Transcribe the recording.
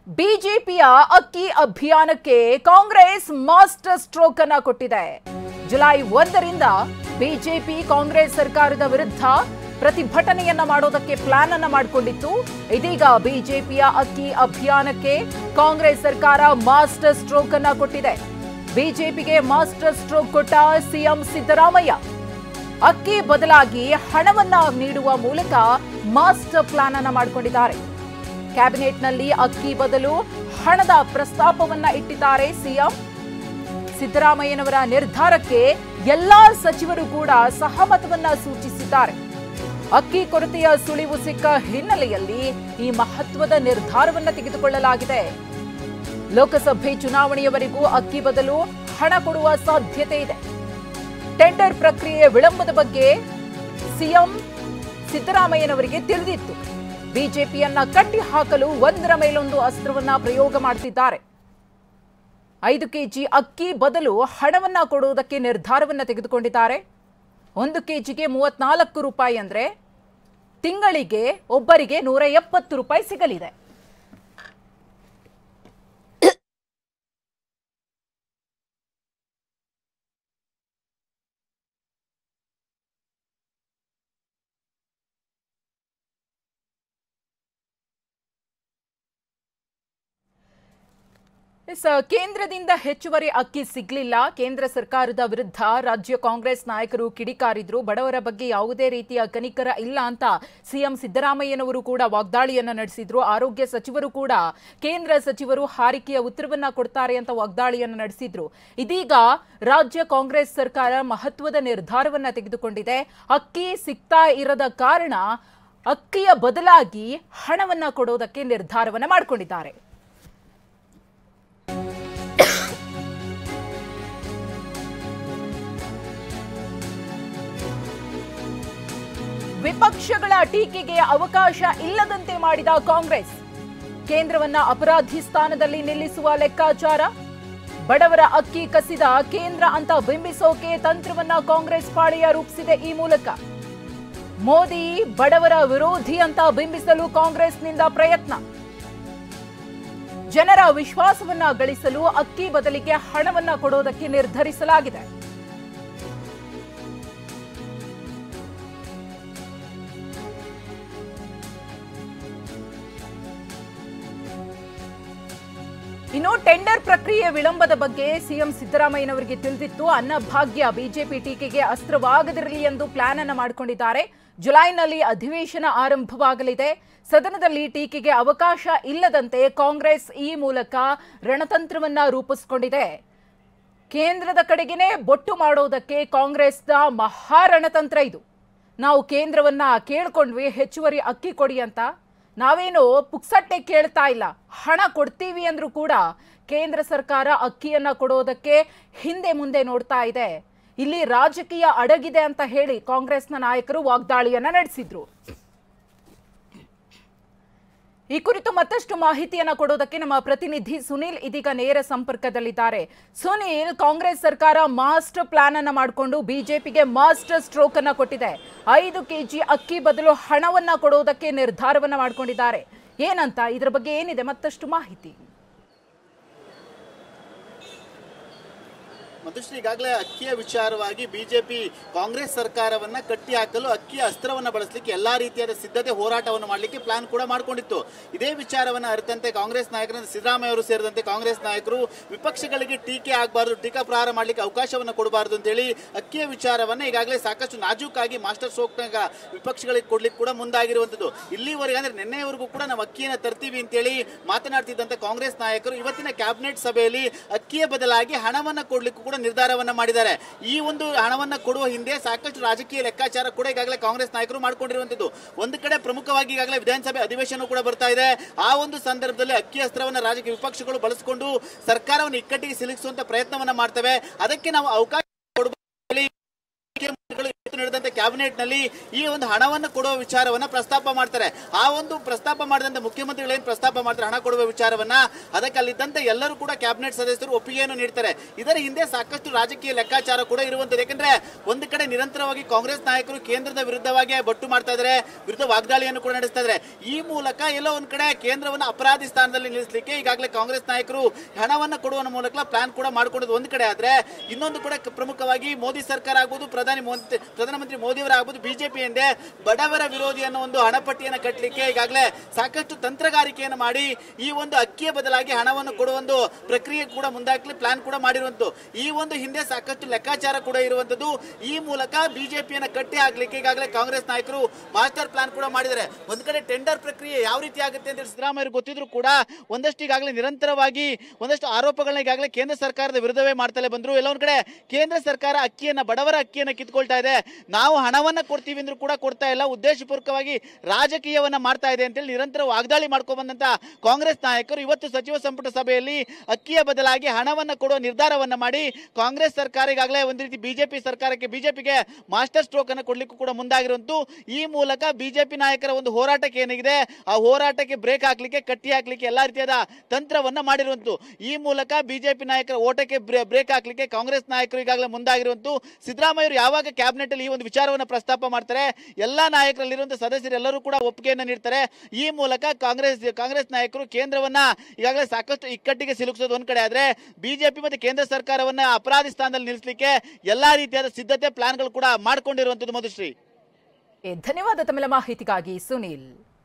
ಬಿಜೆಪಿಯ ಅಕ್ಕಿ ಅಭಿಯಾನಕ್ಕೆ ಕಾಂಗ್ರೆಸ್ ಮಾಸ್ಟರ್ ಸ್ಟ್ರೋಕ್ ಅನ್ನ ಕೊಟ್ಟಿದೆ ಜುಲೈ ಒಂದರಿಂದ ಬಿಜೆಪಿ ಕಾಂಗ್ರೆಸ್ ಸರ್ಕಾರದ ವಿರುದ್ಧ ಪ್ರತಿಭಟನೆಯನ್ನ ಮಾಡೋದಕ್ಕೆ ಪ್ಲಾನ್ ಅನ್ನ ಮಾಡಿಕೊಂಡಿತ್ತು ಇದೀಗ ಬಿಜೆಪಿಯ ಅಕ್ಕಿ ಅಭಿಯಾನಕ್ಕೆ ಕಾಂಗ್ರೆಸ್ ಸರ್ಕಾರ ಮಾಸ್ಟರ್ ಸ್ಟ್ರೋಕ್ ಅನ್ನ ಕೊಟ್ಟಿದೆ ಬಿಜೆಪಿಗೆ ಮಾಸ್ಟರ್ ಸ್ಟ್ರೋಕ್ ಕೊಟ್ಟ ಸಿಎಂ ಸಿದ್ದರಾಮಯ್ಯ ಅಕ್ಕಿ ಬದಲಾಗಿ ಹಣವನ್ನ ನೀಡುವ ಮೂಲಕ ಮಾಸ್ಟರ್ ಪ್ಲಾನ್ ಅನ್ನ ಮಾಡಿಕೊಂಡಿದ್ದಾರೆ ಕ್ಯಾಬಿನೆಟ್ನಲ್ಲಿ ಅಕ್ಕಿ ಬದಲು ಹಣದ ಪ್ರಸ್ತಾಪವನ್ನ ಇಟ್ಟಿದ್ದಾರೆ ಸಿಎಂ ಸಿದ್ದರಾಮಯ್ಯನವರ ನಿರ್ಧಾರಕ್ಕೆ ಎಲ್ಲಾ ಸಚಿವರು ಕೂಡ ಸಹಮತವನ್ನ ಸೂಚಿಸಿದ್ದಾರೆ ಅಕ್ಕಿ ಕೊರತೆಯ ಸುಳಿವು ಸಿಕ್ಕ ಹಿನ್ನೆಲೆಯಲ್ಲಿ ಈ ಮಹತ್ವದ ನಿರ್ಧಾರವನ್ನ ತೆಗೆದುಕೊಳ್ಳಲಾಗಿದೆ ಲೋಕಸಭೆ ಚುನಾವಣೆಯವರೆಗೂ ಅಕ್ಕಿ ಬದಲು ಹಣ ಕೊಡುವ ಸಾಧ್ಯತೆ ಇದೆ ಟೆಂಡರ್ ಪ್ರಕ್ರಿಯೆ ವಿಳಂಬದ ಬಗ್ಗೆ ಸಿಎಂ ಸಿದ್ದರಾಮಯ್ಯನವರಿಗೆ ತಿಳಿದಿತ್ತು ಬಿಜೆಪಿಯನ್ನ ಕಟ್ಟಿ ಹಾಕಲು ಒಂದರ ಮೇಲೊಂದು ಅಸ್ತ್ರವನ್ನ ಪ್ರಯೋಗ ಮಾಡ್ತಿದ್ದಾರೆ ಐದು ಕೆಜಿ ಅಕ್ಕಿ ಬದಲು ಹಣವನ್ನ ಕೊಡುವುದಕ್ಕೆ ನಿರ್ಧಾರವನ್ನ ತೆಗೆದುಕೊಂಡಿದ್ದಾರೆ ಒಂದು ಕೆಜಿಗೆ ಮೂವತ್ನಾಲ್ಕು ರೂಪಾಯಿ ಅಂದ್ರೆ ತಿಂಗಳಿಗೆ ಒಬ್ಬರಿಗೆ ನೂರ ಎಪ್ಪತ್ತು ರೂಪಾಯಿ ಸಿಗಲಿದೆ ಎಸ್, ಕೇಂದ್ರದಿಂದ ಹೆಚ್ಚುವರಿ ಅಕ್ಕಿ ಸಿಗ್ಲಿಲ್ಲ ಕೇಂದ್ರ ಸರ್ಕಾರದ ವಿರುದ್ಧ ರಾಜ್ಯ ಕಾಂಗ್ರೆಸ್ ನಾಯಕರು ಕಿಡಿಕಾರಿದ್ರು ಬಡವರ ಬಗ್ಗೆ ಯಾವುದೇ ರೀತಿಯ ಕನಿಕರ ಇಲ್ಲ ಅಂತ ಸಿಎಂ ಸಿದ್ದರಾಮಯ್ಯನವರು ಕೂಡ ವಾಗ್ದಾಳಿಯನ್ನ ನಡೆಸಿದ್ರು ಆರೋಗ್ಯ ಸಚಿವರು ಕೂಡ ಕೇಂದ್ರ ಸಚಿವರು ಹಾರಿಕೆಯ ಉತ್ತರವನ್ನ ಕೊಡ್ತಾರೆ ಅಂತ ವಾಗ್ದಾಳಿಯನ್ನ ನಡೆಸಿದ್ರು ಇದೀಗ ರಾಜ್ಯ ಕಾಂಗ್ರೆಸ್ ಸರ್ಕಾರ ಮಹತ್ವದ ನಿರ್ಧಾರವನ್ನ ತೆಗೆದುಕೊಂಡಿದೆ ಅಕ್ಕಿ ಸಿಗ್ತಾ ಇರದ ಕಾರಣ ಅಕ್ಕಿಯ ಬದಲಾಗಿ ಹಣವನ್ನ ಕೊಡೋದಕ್ಕೆ ನಿರ್ಧಾರವನ್ನ ಮಾಡಿಕೊಂಡಿದ್ದಾರೆ ವಿಪಕ್ಷಗಳ ಟೀಕೆಗೆ ಅವಕಾಶ ಇಲ್ಲದಂತೆ ಮಾಡಿದ ಕಾಂಗ್ರೆಸ್ ಕೇಂದ್ರವನ್ನ ಅಪರಾಧಿ ಸ್ಥಾನದಲ್ಲಿ ನಿಲ್ಲಿಸುವ ಲೆಕ್ಕಾಚಾರ ಬಡವರ ಅಕ್ಕಿ ಕಸಿದ ಕೇಂದ್ರ ಅಂತ ಬಿಂಬಿಸೋಕೆ ತಂತ್ರವನ್ನ ಕಾಂಗ್ರೆಸ್ ಪಾಳೆಯ ರೂಪಿಸಿದೆ ಈ ಮೂಲಕ ಮೋದಿ ಬಡವರ ವಿರೋಧಿ ಅಂತ ಬಿಂಬಿಸಲು ಕಾಂಗ್ರೆಸ್ನಿಂದ ಪ್ರಯತ್ನ ಜನರ ವಿಶ್ವಾಸವನ್ನ ಗಳಿಸಲು ಅಕ್ಕಿ ಬದಲಿಗೆ ಹಣವನ್ನ ಕೊಡೋದಕ್ಕೆ ನಿರ್ಧರಿಸಲಾಗಿದೆ ಇನ್ನು ಟೆಂಡರ್ ಪ್ರಕ್ರಿಯೆ ವಿಳಂಬದ ಬಗ್ಗೆ ಸಿಎಂ ಸಿದ್ದರಾಮಯ್ಯನವರಿಗೆ ತಿಳಿದಿತ್ತು ಅನ್ನಭಾಗ್ಯ ಬಿಜೆಪಿ ಟೀಕೆಗೆ ಅಸ್ತ್ರವಾಗದಿರಲಿ ಎಂದು ಪ್ಲಾನ್ ಅನ್ನ ಮಾಡಿಕೊಂಡಿದ್ದಾರೆ ಜುಲೈನಲ್ಲಿ ಅಧಿವೇಶನ ಆರಂಭವಾಗಲಿದೆ ಸದನದಲ್ಲಿ ಟೀಕೆಗೆ ಅವಕಾಶ ಇಲ್ಲದಂತೆ ಕಾಂಗ್ರೆಸ್ ಈ ಮೂಲಕ ರಣತಂತ್ರವನ್ನ ರೂಪಿಸಿಕೊಂಡಿದೆ ಕೇಂದ್ರದ ಕಡೆಗೇನೆ ಬೊಟ್ಟು ಮಾಡೋದಕ್ಕೆ ಕಾಂಗ್ರೆಸ್ನ ಮಹಾರಣತಂತ್ರ ಇದು ನಾವು ಕೇಂದ್ರವನ್ನ ಕೇಳ್ಕೊಂಡ್ವಿ ಹೆಚ್ಚುವರಿ ಅಕ್ಕಿ ಕೊಡಿ ಅಂತ ನಾವೇನು ಪುಕ್ಸಟ್ಟೆ ಕೇಳ್ತಾ ಇಲ್ಲ ಹಣ ಕೊಡ್ತೀವಿ ಅಂದ್ರೂ ಕೂಡ ಕೇಂದ್ರ ಸರ್ಕಾರ ಅಕ್ಕಿಯನ್ನ ಕೊಡೋದಕ್ಕೆ ಹಿಂದೆ ಮುಂದೆ ನೋಡ್ತಾ ಇದೆ ಇಲ್ಲಿ ರಾಜಕೀಯ ಅಡಗಿದೆ ಅಂತ ಹೇಳಿ ಕಾಂಗ್ರೆಸ್ನ ನಾಯಕರು ವಾಗ್ದಾಳಿಯನ್ನ ನಡೆಸಿದ್ರು ಈ ಕುರಿತು ಮತ್ತಷ್ಟು ಮಾಹಿತಿಯನ್ನ ಕೊಡೋದಕ್ಕೆ ನಮ್ಮ ಪ್ರತಿನಿಧಿ ಸುನೀಲ್ ಇದೀಗ ನೇರ ಸಂಪರ್ಕದಲ್ಲಿದ್ದಾರೆ ಸುನೀಲ್ ಕಾಂಗ್ರೆಸ್ ಸರ್ಕಾರ ಮಾಸ್ಟರ್ ಪ್ಲಾನ್ ಅನ್ನ ಮಾಡಿಕೊಂಡು ಬಿಜೆಪಿಗೆ ಮಾಸ್ಟರ್ ಸ್ಟ್ರೋಕ್ ಅನ್ನ ಕೊಟ್ಟಿದೆ ಐದು ಕೆಜಿ ಅಕ್ಕಿ ಬದಲು ಹಣವನ್ನ ಕೊಡೋದಕ್ಕೆ ನಿರ್ಧಾರವನ್ನ ಮಾಡಿಕೊಂಡಿದ್ದಾರೆ ಏನಂತ ಇದ್ರ ಬಗ್ಗೆ ಏನಿದೆ ಮತ್ತಷ್ಟು ಮಾಹಿತಿ ಮಧುಶ್ರೀ ಈಗಾಗಲೇ ಅಕ್ಕಿಯ ವಿಚಾರವಾಗಿ ಬಿಜೆಪಿ ಕಾಂಗ್ರೆಸ್ ಸರ್ಕಾರವನ್ನ ಕಟ್ಟಿ ಹಾಕಲು ಅಕ್ಕಿಯ ಅಸ್ತ್ರವನ್ನ ಬಳಸಲಿಕ್ಕೆ ಎಲ್ಲಾ ರೀತಿಯಾದ ಸಿದ್ಧತೆ ಹೋರಾಟವನ್ನು ಮಾಡಲಿಕ್ಕೆ ಪ್ಲಾನ್ ಕೂಡ ಮಾಡಿಕೊಂಡಿತ್ತು ಇದೇ ವಿಚಾರವನ್ನ ಅರಿತಂತೆ ಕಾಂಗ್ರೆಸ್ ನಾಯಕರಾದ ಸಿದ್ದರಾಮಯ್ಯ ಅವರು ಸೇರಿದಂತೆ ಕಾಂಗ್ರೆಸ್ ನಾಯಕರು ವಿಪಕ್ಷಗಳಿಗೆ ಟೀಕೆ ಆಗಬಾರದು ಟೀಕಾ ಪ್ರಹಾರ ಮಾಡಲಿಕ್ಕೆ ಅವಕಾಶವನ್ನು ಕೊಡಬಾರದು ಅಂತೇಳಿ ಅಕ್ಕಿಯ ವಿಚಾರವನ್ನ ಈಗಾಗಲೇ ಸಾಕಷ್ಟು ನಾಜೂಕಾಗಿ ಮಾಸ್ಟರ್ ಸ್ಟ್ರೋಕ್ನಾಗ ವಿಪಕ್ಷಗಳಿಗೆ ಕೊಡ್ಲಿಕ್ಕೆ ಕೂಡ ಮುಂದಾಗಿರುವಂತದ್ದು ಇಲ್ಲಿವರೆಗೆ ಅಂದ್ರೆ ನಿನ್ನೆಯವರೆಗೂ ಕೂಡ ನಾವು ಅಕ್ಕಿಯನ್ನು ತರ್ತೀವಿ ಅಂತೇಳಿ ಮಾತನಾಡ್ತಿದ್ದಂತ ಕಾಂಗ್ರೆಸ್ ನಾಯಕರು ಇವತ್ತಿನ ಕ್ಯಾಬಿನೆಟ್ ಸಭೆಯಲ್ಲಿ ಅಕ್ಕಿಯ ಬದಲಾಗಿ ಹಣವನ್ನ ಕೊಡ್ಲಿಕ್ಕೂ ಕೂಡ ನಿರ್ಧಾರವನ್ನ ಮಾಡಿದ್ದಾರೆ ಈ ಒಂದು ಹಣವನ್ನ ಕೊಡುವ ಹಿಂದೆ ಸಾಕಷ್ಟು ರಾಜಕೀಯ ಲೆಕ್ಕಾಚಾರ ಕೂಡ ಈಗಾಗಲೇ ಕಾಂಗ್ರೆಸ್ ನಾಯಕರು ಮಾಡಿಕೊಂಡಿರುವಂತದ್ದು ಒಂದು ಕಡೆ ಪ್ರಮುಖವಾಗಿ ಈಗಾಗಲೇ ವಿಧಾನಸಭೆ ಅಧಿವೇಶನ ಕೂಡ ಬರ್ತಾ ಇದೆ ಆ ಒಂದು ಸಂದರ್ಭದಲ್ಲಿ ಅಕ್ಕಿ ಅಸ್ತ್ರವನ್ನ ರಾಜಕೀಯ ವಿಪಕ್ಷಗಳು ಬಳಸಿಕೊಂಡು ಸರ್ಕಾರವನ್ನು ಇಕ್ಕಟ್ಟಿಗೆ ಸಿಲುಕಿಸುವಂತ ಪ್ರಯತ್ನವನ್ನ ಮಾಡ್ತವೆ ಅದಕ್ಕೆ ನಾವು ಅವಕಾಶ ಕೊಡಬೇಕು ಹೇಳಿ ಮುಖ್ಯಮಂತ್ರಿಗಳು ಇವತ್ತು ನಡೆದಂತ ಕ್ಯಾಬಿನೆಟ್ ನಲ್ಲಿ ಈ ಒಂದು ಹಣವನ್ನು ಕೊಡುವ ವಿಚಾರವನ್ನ ಪ್ರಸ್ತಾಪ ಮಾಡ್ತಾರೆ ಆ ಒಂದು ಪ್ರಸ್ತಾಪ ಮಾಡಿದಂತ ಮುಖ್ಯಮಂತ್ರಿಗಳು ಏನ್ ಪ್ರಸ್ತಾಪ ಮಾಡ್ತಾರೆ ಹಣ ಕೊಡುವ ವಿಚಾರವನ್ನ ಅದಕ್ಕೆ ಅಲ್ಲಿದ್ದಂತ ಎಲ್ಲರೂ ಕೂಡ ಕ್ಯಾಬಿನೆಟ್ ಸದಸ್ಯರು ಒಪ್ಪಿಗೆಯನ್ನು ನೀಡ್ತಾರೆ ಇದರ ಹಿಂದೆ ಸಾಕಷ್ಟು ರಾಜಕೀಯ ಲೆಕ್ಕಾಚಾರ ಕೂಡ ಇರುವಂತದ್ದು ಯಾಕಂದ್ರೆ ಒಂದು ಕಡೆ ನಿರಂತರವಾಗಿ ಕಾಂಗ್ರೆಸ್ ನಾಯಕರು ಕೇಂದ್ರದ ವಿರುದ್ಧವಾಗಿ ಬೊಟ್ಟು ಮಾಡ್ತಾ ಇದ್ದಾರೆ ವಿರುದ್ಧ ವಾಗ್ದಾಳಿಯನ್ನು ಕೂಡ ನಡೆಸ್ತಾ ಇದ್ದಾರೆ ಈ ಮೂಲಕ ಎಲ್ಲೋ ಒಂದ್ ಕಡೆ ಕೇಂದ್ರವನ್ನು ಅಪರಾಧಿ ಸ್ಥಾನದಲ್ಲಿ ನಿಲ್ಲಿಸಲಿಕ್ಕೆ ಈಗಾಗಲೇ ಕಾಂಗ್ರೆಸ್ ನಾಯಕರು ಹಣವನ್ನು ಕೊಡುವ ಮೂಲಕ ಪ್ಲಾನ್ ಕೂಡ ಮಾಡ್ಕೊಳ್ಳೋದು ಒಂದು ಕಡೆ ಆದ್ರೆ ಇನ್ನೊಂದು ಕಡೆ ಕ- ಪ್ರಮುಖವಾಗಿ ಮೋದಿ ಸರ್ಕಾರ ಆಗ್ಬೋದು ಪ್ರಧಾನಿ ಮೋದಿ ಪ್ರಧಾನಮಂತ್ರಿ ಮೋದಿಯವರ ಆಗ್ಬೋದು ಬಿಜೆಪಿ ಎಂದೇ ಬಡವರ ವಿರೋಧಿ ಅನ್ನೋ ಒಂದು ಹಣಪಟ್ಟಿಯನ್ನು ಕಟ್ಟಲಿಕ್ಕೆ ಈಗಾಗಲೇ ಸಾಕಷ್ಟು ತಂತ್ರಗಾರಿಕೆಯನ್ನು ಮಾಡಿ ಈ ಒಂದು ಅಕ್ಕಿಯ ಬದಲಾಗಿ ಹಣವನ್ನು ಕೊಡುವ ಒಂದು ಪ್ರಕ್ರಿಯೆ ಕೂಡ ಮುಂದಾಗ್ಲಿ ಪ್ಲಾನ್ ಕೂಡ ಮಾಡಿರುವಂತದ್ದು ಈ ಒಂದು ಹಿಂದೆ ಸಾಕಷ್ಟು ಲೆಕ್ಕಾಚಾರ ಕೂಡ ಇರುವಂತದ್ದು ಈ ಮೂಲಕ ಬಿಜೆಪಿಯನ್ನು ಕಟ್ಟಿ ಹಾಕ್ಲಿಕ್ಕೆ ಈಗಾಗಲೇ ಕಾಂಗ್ರೆಸ್ ನಾಯಕರು ಮಾಸ್ಟರ್ ಪ್ಲಾನ್ ಕೂಡ ಮಾಡಿದ್ದಾರೆ ಒಂದ್ ಕಡೆ ಟೆಂಡರ್ ಪ್ರಕ್ರಿಯೆ ಯಾವ ರೀತಿ ಆಗುತ್ತೆ ಅಂತ ಸಿದ್ದರಾಮಯ್ಯ ಗೊತ್ತಿದ್ರು ಕೂಡ ಒಂದಷ್ಟು ಈಗಾಗಲೇ ನಿರಂತರವಾಗಿ ಒಂದಷ್ಟು ಆರೋಪಗಳನ್ನ ಈಗಾಗಲೇ ಕೇಂದ್ರ ಸರ್ಕಾರದ ವಿರುದ್ಧವೇ ಮಾಡ್ತಲೇ ಬಂದ್ರು ಎಲ್ಲ ಒಂದ್ ಕಡೆ ಕೇಂದ್ರ ಸರ್ಕಾರ ಅಕ್ಕಿಯನ್ನ ಬಡವರ ಅಕ್ಕಿಯನ್ನ ಕಿತ್ಕೊಳ್ತಾ ಇದೆ ನಾವು ಹಣವನ್ನ ಕೊಡ್ತೀವಿ ಅಂದ್ರೂ ಕೂಡ ಕೊಡ್ತಾ ಇಲ್ಲ ಉದ್ದೇಶಪೂರ್ವಕವಾಗಿ ರಾಜಕೀಯವನ್ನ ಮಾಡ್ತಾ ಇದೆ ಅಂತೇಳಿ ನಿರಂತರ ವಾಗ್ದಾಳಿ ಮಾಡ್ಕೊಂಡ್ ಬಂದಂತ ಕಾಂಗ್ರೆಸ್ ನಾಯಕರು ಇವತ್ತು ಸಚಿವ ಸಂಪುಟ ಸಭೆಯಲ್ಲಿ ಅಕ್ಕಿಯ ಬದಲಾಗಿ ಹಣವನ್ನ ಕೊಡುವ ನಿರ್ಧಾರವನ್ನ ಮಾಡಿ ಕಾಂಗ್ರೆಸ್ ಸರ್ಕಾರ ಈಗಾಗಲೇ ಒಂದು ರೀತಿ ಬಿಜೆಪಿ ಸರ್ಕಾರಕ್ಕೆ ಬಿಜೆಪಿಗೆ ಮಾಸ್ಟರ್ ಸ್ಟ್ರೋಕ್ ಅನ್ನು ಕೊಡ್ಲಿಕ್ಕೂ ಕೂಡ ಮುಂದಾಗಿರುವಂತೂ ಈ ಮೂಲಕ ಬಿಜೆಪಿ ನಾಯಕರ ಒಂದು ಹೋರಾಟಕ್ಕೆ ಏನಿದೆ ಆ ಹೋರಾಟಕ್ಕೆ ಬ್ರೇಕ್ ಹಾಕ್ಲಿಕ್ಕೆ ಕಟ್ಟಿ ಹಾಕ್ಲಿಕ್ಕೆ ಎಲ್ಲಾ ರೀತಿಯಾದ ತಂತ್ರವನ್ನ ಮಾಡಿರುವಂತು ಈ ಮೂಲಕ ಬಿಜೆಪಿ ನಾಯಕರ ಓಟಕ್ಕೆ ಬ್ರೇಕ್ ಹಾಕ್ಲಿಕ್ಕೆ ಕಾಂಗ್ರೆಸ್ ನಾಯಕರು ಈಗಾಗಲೇ ಮುಂದಾಗಿರುವಂತು ಸಿದ್ದರಾಮಯ್ಯರು ಯಾವಾಗ ಕ್ಯಾಬಿನೆಟ್ ಅಲ್ಲಿ ಈ ಒಂದು ವಿಚಾರವನ್ನ ಪ್ರಸ್ತಾಪ ಮಾಡ್ತಾರೆ ಎಲ್ಲಾ ನಾಯಕರಲ್ಲಿರುವಂತಹ ಸದಸ್ಯರೆಲ್ಲರೂ ಕೂಡ ಒಪ್ಪಿಗೆಯನ್ನು ನೀಡ್ತಾರೆ ಈ ಮೂಲಕ ಕಾಂಗ್ರೆಸ್ ಕಾಂಗ್ರೆಸ್ ನಾಯಕರು ಕೇಂದ್ರವನ್ನ ಈಗಾಗಲೇ ಸಾಕಷ್ಟು ಇಕ್ಕಟ್ಟಿಗೆ ಸಿಲುಕಿಸೋದು ಒಂದ್ ಕಡೆ ಆದ್ರೆ ಬಿಜೆಪಿ ಮತ್ತೆ ಕೇಂದ್ರ ಸರ್ಕಾರವನ್ನ ಅಪರಾಧಿ ಸ್ಥಾನದಲ್ಲಿ ನಿಲ್ಲಿಸಲಿಕ್ಕೆ ಎಲ್ಲಾ ರೀತಿಯಾದ ಸಿದ್ಧತೆ ಪ್ಲಾನ್ಗಳು ಕೂಡ ಮಾಡ್ಕೊಂಡಿರುವಂತದ್ದು ಮಧುಶ್ರೀ ಧನ್ಯವಾದ ತಮ್ಮೆಲ್ಲ ಮಾಹಿತಿಗಾಗಿ ಸುನೀಲ್